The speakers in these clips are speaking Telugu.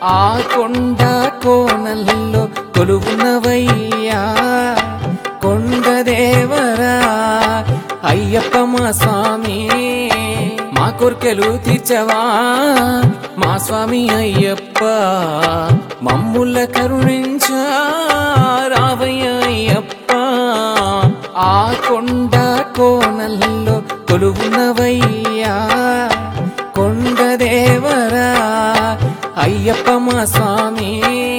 ఆ కొండ కోనల్లో కొలువునవయ్యా కొండ దేవరా అయ్యప్ప మా స్వామి మా కోర్కెలు తీర్చవా మా స్వామి అయ్యప్ప మమ్ముల కరుణించా రావయ్య అయ్యప్ప ఆ కొండ కోనల్లో కొలువునవయ్యా కొండ దేవరా అయ్యప్ప మా స్వామి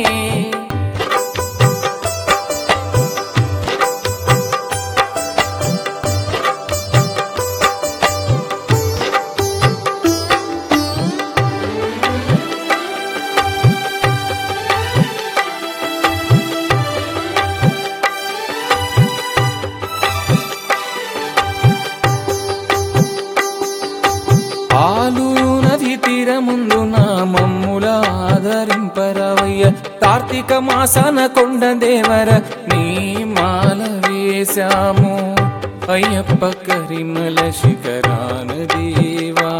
పాలు నది తీరముందు నా మమ్ముల ఆదరింపరవయ్య కార్తీక మాసాన కొండ దేవర నీ మాల వేశాము అయ్యప్ప కరిమల శిఖరాన దేవా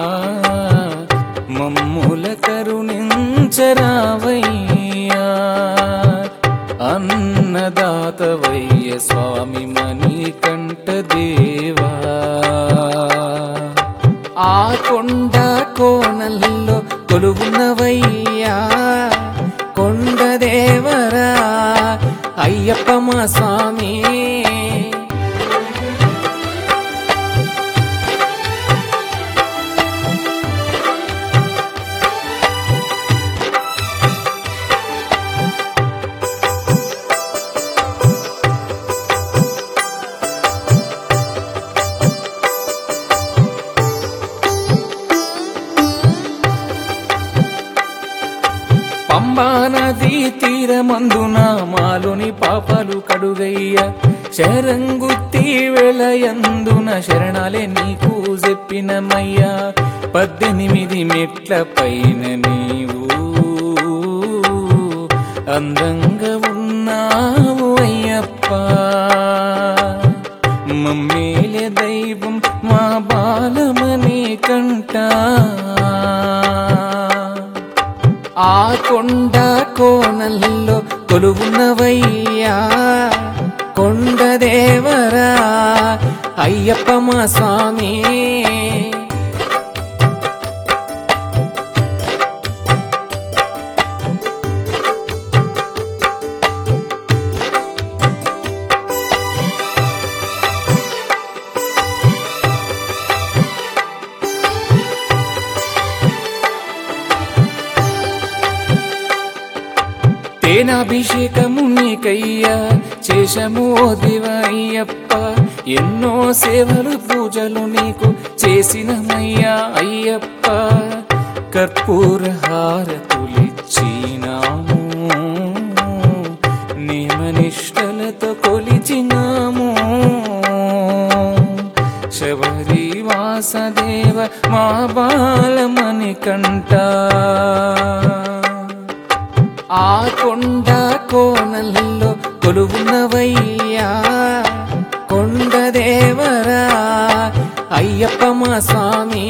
మమ్ముల కరుణించరావయ్యా అన్నదాతవయ్య స్వామి మణికంఠ దేవా ఆ కొండ కోనల్లో కొలువునవయ్యా కొండ దేవరా అయ్యప్ప మా స్వామి పంబా నది తీరమందున మాలుని పాపాలు కడుగయ్య శరంగుత్తి వెళయందున శరణాలే నీకు చెప్పినమయ్యా పద్దెనిమిది మెట్ల పైన నీవు అందంగా ఉన్నావు అయ్యప్ప మమ్మేలే దైవం మా బాలమనే కంట ఆ కొండ కోనల్లో కొలువునవయ్యా కొండ దేవరా అయ్యప్ప మా స్వామి తేనాభిషేకము నీకయ్యా చేశము ఓ దివయ్యప్ప ఎన్నో సేవలు పూజలు నీకు చేసినమయ్యా అయ్యప్ప కర్పూర హారతులిచ్చినాము నియమనిష్టలతో కొలిచినాము శబరి వాసదేవ మా బాలమని కంట ఆ కొండ కోనల్లో కొలువునవయ్యా కొండ దేవరా అయ్యప్ప మా స్వామి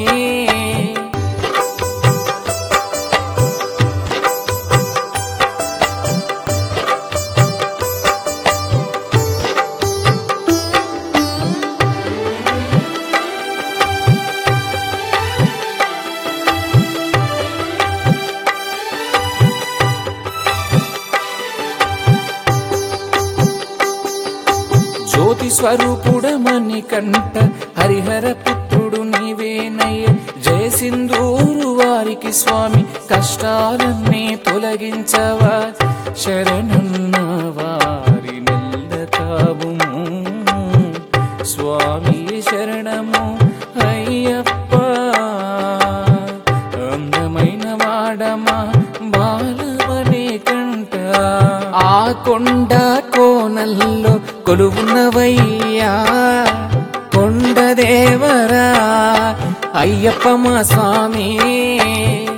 జ్యోతి స్వరూపుడమని కంట హరిహర పుత్రుడు నీవేనయ్య జయ సింధూరు వారికి స్వామి కష్టాలన్నీ తొలగించవా శరణున్న వారి నెల్లతావుము స్వామి శరణము అయ్యప్ప అందమైన వాడమా బాలవనే కంట ఆ కొండ కోనల్లో కొలువునవయ్యా కొండ దేవరా అయ్యప్ప మా స్వామి